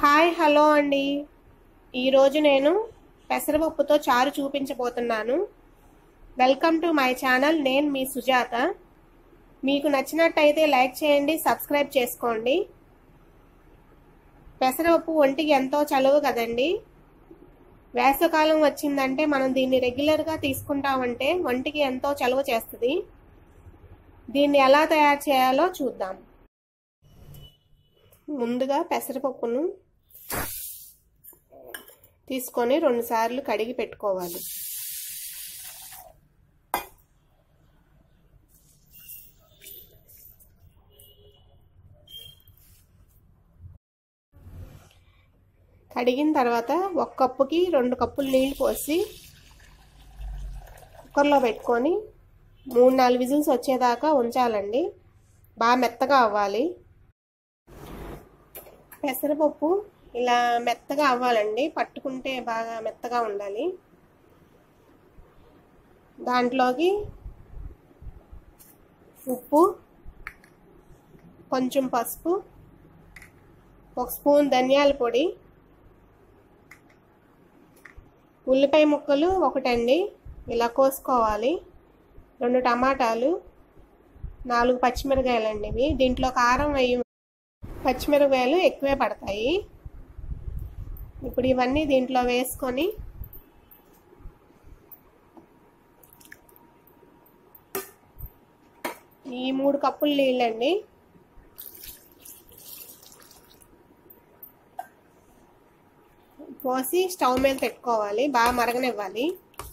hi hello అండి ఈరోజు నేను పెసరపప్పుతో చారు చూపించబోతున్నాను వెల్కమ్ టు మై ఛానల్ నేను మీ సుజాత మీకు నచ్చినట్టయితే లైక్ చేయండి సబ్స్క్రైబ్ చేసుకోండి పెసరపప్పు ఒంటికి ఎంతో చలువ కదండి వేసవకాలం వచ్చిందంటే మనం దీన్ని రెగ్యులర్గా తీసుకుంటామంటే ఒంటికి ఎంతో చలువ చేస్తుంది దీన్ని ఎలా తయారు చేయాలో చూద్దాం ముందుగా పెసరపప్పును తీసుకొని రెండుసార్లు కడిగి పెట్టుకోవాలి కడిగిన తర్వాత ఒక కప్పుకి రెండు కప్పులు నీళ్ళు పోసి కుక్కర్లో పెట్టుకొని మూడు నాలుగు విజిల్స్ వచ్చేదాకా ఉంచాలండి బాగా మెత్తగా అవ్వాలి పెసరపప్పు ఇలా మెత్తగా అవ్వాలండి పట్టుకుంటే బాగా మెత్తగా ఉండాలి దాంట్లోకి ఉప్పు కొంచెం పసుపు ఒక స్పూన్ ధనియాల పొడి ఉల్లిపాయ ముక్కలు ఒకటండి ఇలా కోసుకోవాలి రెండు టమాటాలు నాలుగు పచ్చిమిరకాయలండి ఇవి దీంట్లో కారం వేయి పచ్చిమిరపకాయలు ఎక్కువే పడతాయి ఇప్పుడు ఇవన్నీ దీంట్లో వేసుకొని ఈ మూడు కప్పులు నీళ్ళండి పోసి స్టవ్ మీద పెట్టుకోవాలి బాగా మరగనివ్వాలి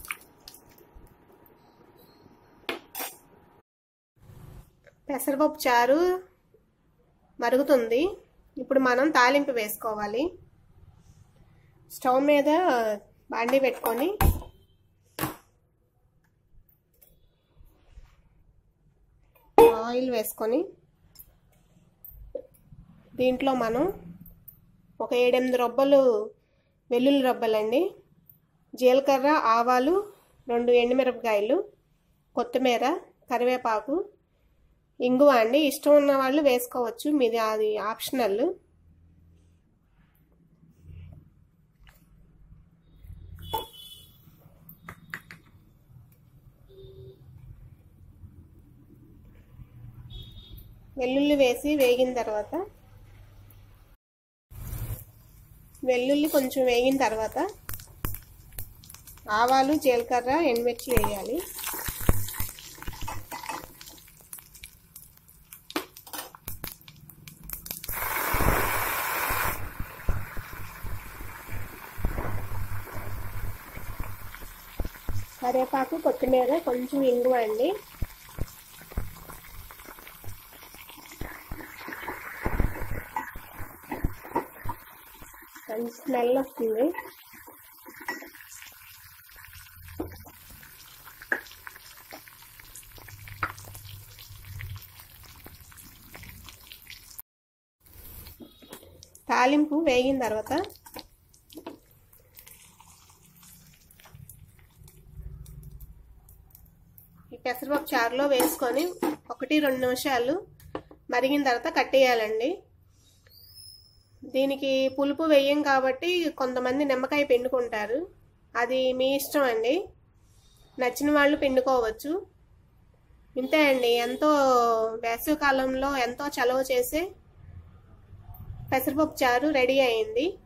పెసరపప్పు చారు మరుగుతుంది ఇప్పుడు మనం తాలింపు వేసుకోవాలి స్టవ్ మీద బాండి పెట్టుకొని ఆయిల్ వేసుకొని దీంట్లో మనం ఒక ఏడెనిమిది రొబ్బలు వెల్లుల్లి రొబ్బలండి జీలకర్ర ఆవాలు రెండు ఎండుమిరపకాయలు కొత్తిమీర కరివేపాకు ఇంగువ అండి ఇష్టం ఉన్న వాళ్ళు వేసుకోవచ్చు మీది అది ఆప్షనల్ వెల్లుల్లి వేసి వేగిన తర్వాత వెల్లుల్లి కొంచెం వేగిన తర్వాత ఆవాలు జీలకర్ర ఎండుమిర్చి వేయాలి కరివేపాకు కొత్తిమీర కొంచెం ఇంగువ అండి మంచి స్మెల్ వస్తుంది తాలింపు వేగిన తర్వాత ఈ పెసరపప్పు చారులో వేసుకొని ఒకటి రెండు నిమిషాలు మరిగిన తర్వాత కట్టేయాలండి దీనికి పులుపు వేయం కాబట్టి కొంతమంది నిమ్మకాయ పిండుకుంటారు అది మీ ఇష్టం అండి నచ్చిన వాళ్ళు పిండుకోవచ్చు ఇంతే అండి ఎంతో వేసవి కాలంలో ఎంతో చలవ చేసే పెసరపప్పు చారు రెడీ అయింది